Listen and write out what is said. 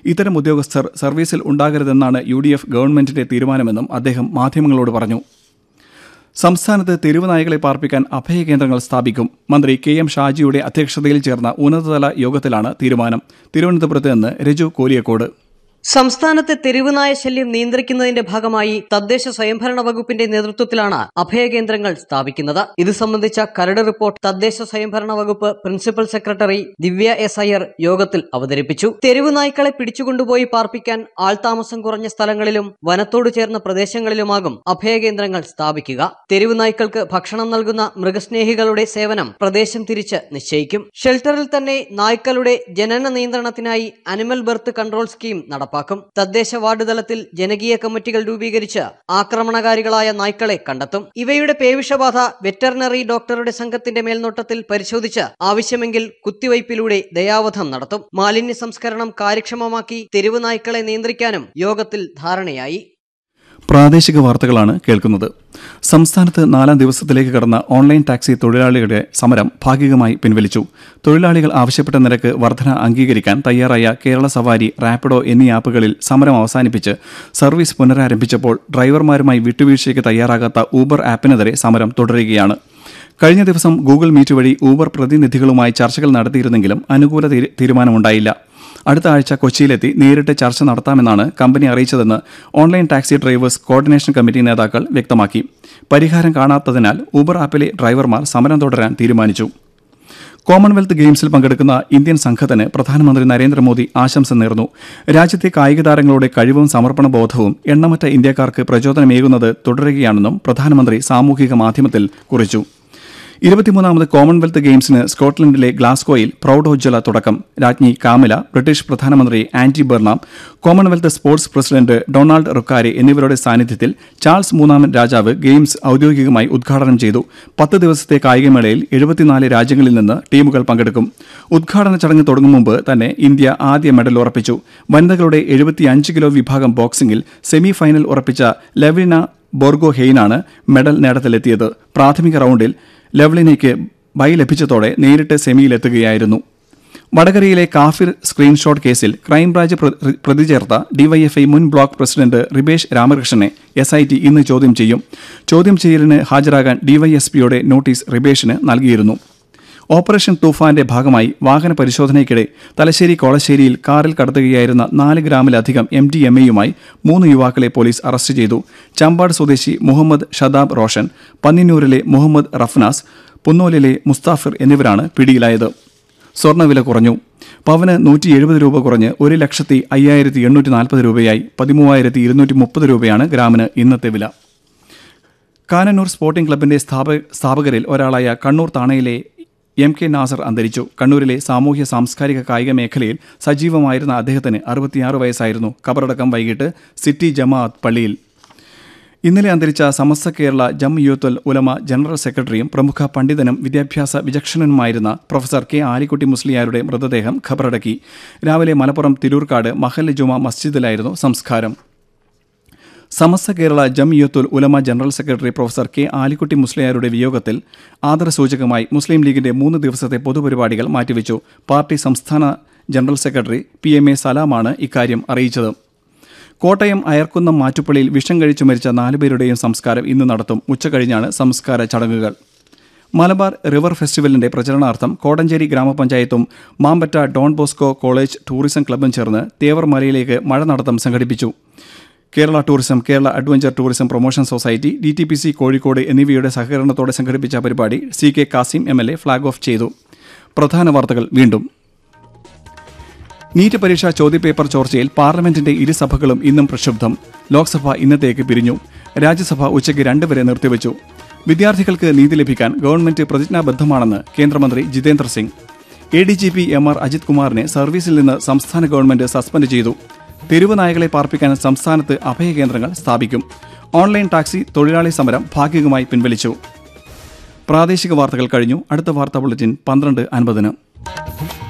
ഇത്തരം ഉദ്യോഗസ്ഥർ സർവീസിൽ ഉണ്ടാകരുതെന്നാണ് യു ഡി എഫ് ഗവൺമെന്റിന്റെ തീരുമാനമെന്നും അദ്ദേഹം മാധ്യമങ്ങളോട് പറഞ്ഞു സംസ്ഥാനത്ത് തെരുവ് നായകളെ പാർപ്പിക്കാൻ അഭയകേന്ദ്രങ്ങൾ സ്ഥാപിക്കും മന്ത്രി കെ എം ഷാജിയുടെ അധ്യക്ഷതയിൽ ചേർന്ന ഉന്നതതല യോഗത്തിലാണ് തീരുമാനം തിരുവനന്തപുരത്ത് നിന്ന് രജു കോലിയക്കോട് സംസ്ഥാനത്തെ തെരുവുനായ ശല്യം നിയന്ത്രിക്കുന്നതിന്റെ ഭാഗമായി തദ്ദേശ സ്വയംഭരണ വകുപ്പിന്റെ നേതൃത്വത്തിലാണ് അഭയകേന്ദ്രങ്ങൾ സ്ഥാപിക്കുന്നത് ഇത് സംബന്ധിച്ച കരട് റിപ്പോർട്ട് തദ്ദേശ സ്വയംഭരണ വകുപ്പ് principal secretary Divya S Iyer യോഗത്തിൽ അവതരിപ്പിച്ചു തെരുവുനായ്ക്കളെ പിടിച്ചുകൊണ്ടുപോയി പാർപ്പിക്കാൻ ആൾതാമസം കുറഞ്ഞ സ്ഥലങ്ങളിലും വനത്തോട് ചേർന്ന പ്രദേശങ്ങളിലുമാകും അഭയകേന്ദ്രങ്ങൾ സ്ഥാപിക്കുക തെരുവുനായ്ക്കൾക്ക് ഭക്ഷണം നൽകുന്ന മൃഗസ്നേഹികളുടെ സേവനം പ്രദേശം തിരിച്ച് നിശ്ചയിക്കും ഷെൽട്ടറിൽ തന്നെ നായ്ക്കളുടെ ജനന നിയന്ത്രണത്തിനായി അനിമൽ ബർത്ത് കൺട്രോൾ സ്കീം നടപ്പാക്കും തദ്ദേശ വാർഡ് തലത്തിൽ ജനകീയ കമ്മിറ്റികൾ രൂപീകരിച്ച് ആക്രമണകാരികളായ നായ്ക്കളെ കണ്ടെത്തും ഇവയുടെ പേവിഷബാധ വെറ്ററിനറി ഡോക്ടറുടെ സംഘത്തിന്റെ മേൽനോട്ടത്തിൽ പരിശോധിച്ച് ആവശ്യമെങ്കിൽ കുത്തിവയ്പിലൂടെ ദയാവധം നടത്തും മാലിന്യ സംസ്കരണം കാര്യക്ഷമമാക്കി തെരുവ് നായ്ക്കളെ നിയന്ത്രിക്കാനും യോഗത്തിൽ ധാരണയായി പ്രാദേശിക വാർത്തകളാണ് കേൾക്കുന്നത് സംസ്ഥാനത്ത് നാലാം ദിവസത്തിലേക്ക് കടന്ന ഓൺലൈൻ ടാക്സി തൊഴിലാളികളുടെ സമരം ഭാഗികമായി പിൻവലിച്ചു തൊഴിലാളികൾ ആവശ്യപ്പെട്ട നിരക്ക് വർധന അംഗീകരിക്കാൻ തയ്യാറായ കേരള സവാരി റാപ്പിഡോ എന്നീ ആപ്പുകളിൽ സമരം അവസാനിപ്പിച്ച് സർവീസ് പുനരാരംഭിച്ചപ്പോൾ ഡ്രൈവർമാരുമായി വിട്ടുവീഴ്ചയ്ക്ക് തയ്യാറാകാത്ത ഊബർ ആപ്പിനെതിരെ സമരം തുടരുകയാണ് കഴിഞ്ഞ ദിവസം ഗൂഗിൾ മീറ്റ് വഴി ഊബർ പ്രതിനിധികളുമായി ചർച്ചകൾ നടത്തിയിരുന്നെങ്കിലും അനുകൂല തീരു- തീരുമാനമുണ്ടായില്ല അടുത്ത ആഴ്ച കൊച്ചിയിലെത്തി നേരിട്ട് ചർച്ച നടത്താമെന്നാണ് കമ്പനി അറിയിച്ചതെന്ന് online taxi drivers coordination committee നേതാക്കൾ വ്യക്തമാക്കി പരിഹാരം കാണാത്തതിനാൽ ഊബർ ആപ്പിലെ ഡ്രൈവർമാർ സമരം തുടരാൻ തീരുമാനിച്ചു കോമൺവെൽത്ത് ഗെയിംസിൽ പങ്കെടുക്കുന്ന ഇന്ത്യൻ സംഘത്തിന് പ്രധാനമന്ത്രി നരേന്ദ്രമോദി ആശംസ നേർന്നു രാജ്യത്തെ കായിക താരങ്ങളുടെ കഴിവും സമർപ്പണ ബോധവും എണ്ണമറ്റ ഇന്ത്യക്കാർക്ക് പ്രചോദനമേകുന്നത് തുടരുകയാണെന്നും പ്രധാനമന്ത്രി സാമൂഹിക മാധ്യമത്തിൽ കുറിച്ചു ഇരുപത്തിമൂന്നാമത് കോമൺവെൽത്ത് ഗെയിംസിന് സ്കോട്ട്ലൻഡിലെ ഗ്ലാസ്ഗോയിൽ പ്രൗഢോജ്വല തുടക്കം രാജ്ഞി കാമില ബ്രിട്ടീഷ് പ്രധാനമന്ത്രി Andy Burnham Commonwealth Sports President Donald Rukare എന്നിവരുടെ സാന്നിധ്യത്തിൽ ചാൾസ് മൂന്നാമൻ രാജാവ് ഗെയിംസ് ഔദ്യോഗികമായി ഉദ്ഘാടനം ചെയ്തു പത്ത് ദിവസത്തെ കായികമേളയിൽ എഴുപത്തിനാല് രാജ്യങ്ങളിൽ നിന്ന് ടീമുകൾ പങ്കെടുക്കും ഉദ്ഘാടന ചടങ്ങ് തുടങ്ങും മുമ്പ് തന്നെ ഇന്ത്യ ആദ്യ മെഡൽ ഉറപ്പിച്ചു വനിതകളുടെ എഴുപത്തിയഞ്ച് കിലോ വിഭാഗം ബോക്സിംഗിൽ സെമി ഫൈനൽ ഉറപ്പിച്ച ലെവിന ബോർഗോ ഹെയ്നാണ് മെഡൽ നേട്ടത്തിലെത്തിയത് പ്രാഥമിക റൗണ്ടിൽ ലെവ്ലിനയ്ക്ക് ബൈ ലഭിച്ചതോടെ നേരിട്ട് സെമിയിലെത്തുകയായിരുന്നു വടകരയിലെ കാഫിർ സ്ക്രീൻഷോട്ട് കേസിൽ ക്രൈംബ്രാഞ്ച് പ്ര- പ്രതി ചേർത്ത ഡിവൈഎഫ്ഐ മുൻ ബ്ലോക്ക് പ്രസിഡന്റ് റിബേഷ് രാമകൃഷ്ണനെ എസ് ഐ ടി ഇന്ന് ചോദ്യം ചെയ്യും ചോദ്യം ചെയ്യലിന് ഹാജരാകാൻ ഡിവൈഎസ്പിയുടെ നോട്ടീസ് റിബേഷിന് നൽകിയിരുന്നു ഓപ്പറേഷൻ തൂഫാന്റെ ഭാഗമായി വാഹന പരിശോധനയ്ക്കിടെ തലശ്ശേരി കോളശ്ശേരിയിൽ കാറിൽ കടത്തുകയായിരുന്ന നാല് ഗ്രാമിലധികം എം ഡി എം എയുമായി മൂന്ന് യുവാക്കളെ പോലീസ് അറസ്റ്റ് ചെയ്തു ചമ്പാട് സ്വദേശി മുഹമ്മദ് ഷദാബ് റോഷൻ പന്നിന്നൂരിലെ മുഹമ്മദ് റഫ്നാസ് പുന്നോലിലെ മുസ്താഫിർ എന്നിവരാണ് പിടിയിലായത് സ്വർണ്ണവില കുറഞ്ഞു പവന് നൂറ്റി എഴുപത് രൂപ കുറഞ്ഞ് ഒരു ലക്ഷത്തി അയ്യായിരത്തി എണ്ണൂറ്റി നാൽപ്പത് രൂപയായി പതിമൂവായിരത്തി ഇരുന്നൂറ്റി മുപ്പത് രൂപയാണ് ഗ്രാമിന് ഇന്നത്തെ വില കാനന്നൂർ സ്പോർട്ടിംഗ് ക്ലബിന്റെ സ്ഥാപ സ്ഥാപകരിൽ ഒരാളായ കണ്ണൂർ താണയിലെ എം കെ നാസർ അന്തരിച്ചു കണ്ണൂരിലെ സാമൂഹ്യ സാംസ്കാരിക കായിക മേഖലയിൽ സജീവമായിരുന്ന അദ്ദേഹത്തിന് അറുപത്തിയാറ് വയസ്സായിരുന്നു കബറടക്കം വൈകിട്ട് സിറ്റി ജമാഅത്ത് പള്ളിയിൽ ഇന്നലെ അന്തരിച്ച സമസ്ത കേരള ജം യൂത്തുൽ ഉലമ ജനറൽ സെക്രട്ടറിയും പ്രമുഖ പണ്ഡിതനും വിദ്യാഭ്യാസ വിചക്ഷണനുമായിരുന്ന പ്രൊഫസർ കെ ആലിക്കുട്ടി മുസ്ലിയാരുടെ മൃതദേഹം ഖബറടക്കി രാവിലെ മലപ്പുറം തിരൂർക്കാട് മഹൽ ജുമ മസ്ജിദിലായിരുന്നു സംസ്കാരം Samastha Kerala Jamiyyathul Ulama general secretary professor K Alikutty മുസ്ലിയാരുടെ വിയോഗത്തിൽ ആദരസൂചകമായി മുസ്ലിം ലീഗിന്റെ മൂന്ന് ദിവസത്തെ പൊതുപരിപാടികൾ മാറ്റിവെച്ചു പാർട്ടി സംസ്ഥാന general secretary P M A സലാമാണ് ഇക്കാര്യം അറിയിച്ചത് കോട്ടയം അയർക്കുന്നം മാറ്റുപ്പള്ളിയിൽ വിഷം കഴിച്ചു മരിച്ച നാലുപേരുടെയും സംസ്കാരം ഇന്ന് നടത്തും ഉച്ചകഴിഞ്ഞാണ് സംസ്കാര ചടങ്ങുകൾ മലബാർ റിവർ ഫെസ്റ്റിവലിന്റെ പ്രചരണാർത്ഥം കോടഞ്ചേരി ഗ്രാമപഞ്ചായത്തും Mampatta Don Bosco college tourism ക്ലബും ചേർന്ന് തേവർമലയിലേക്ക് മഴ നടത്തം സംഘടിപ്പിച്ചു Kerala tourism Kerala adventure tourism promotion society D T P C Kozhikode എന്നിവയുടെ സഹകരണത്തോടെ സംഘടിപ്പിച്ച പരിപാടി C K Kasim M L A flag off ചെയ്തു പ്രധാന വാർത്തകൾ വീണ്ടും നീറ്റ് പരീക്ഷാ ചോദ്യപേപ്പർ ചോർച്ചയിൽ പാർലമെന്റിന്റെ ഇരുസഭകളും ഇന്നും പ്രക്ഷുബ്ധം ലോക്സഭ ഇന്നത്തേക്ക് പിരിഞ്ഞു രാജ്യസഭ ഉച്ചയ്ക്ക് രണ്ട് വരെ നിർത്തിവച്ചു വിദ്യാർത്ഥികൾക്ക് നീതി ലഭിക്കാൻ ഗവൺമെന്റ് പ്രതിജ്ഞാബദ്ധമാണെന്ന് കേന്ദ്രമന്ത്രി Jitendra Singh A D G P M R Ajith കുമാറിനെ സർവീസിൽ നിന്ന് സംസ്ഥാന ഗവൺമെന്റ് സസ്പെൻഡ് ചെയ്തു തെരുവ് നായകളെ പാർപ്പിക്കാൻ സംസ്ഥാനത്ത് അഭയകേന്ദ്രങ്ങൾ സ്ഥാപിക്കും ഓൺലൈൻ ടാക്സി തൊഴിലാളി സമരം ഭാഗികമായി പിൻവലിച്ചു പ്രാദേശിക വാർത്തകൾ കഴിഞ്ഞു അടുത്ത വാർത്താ ബുള്ളറ്റിൻ പന്ത്രണ്ട് അൻപതിന്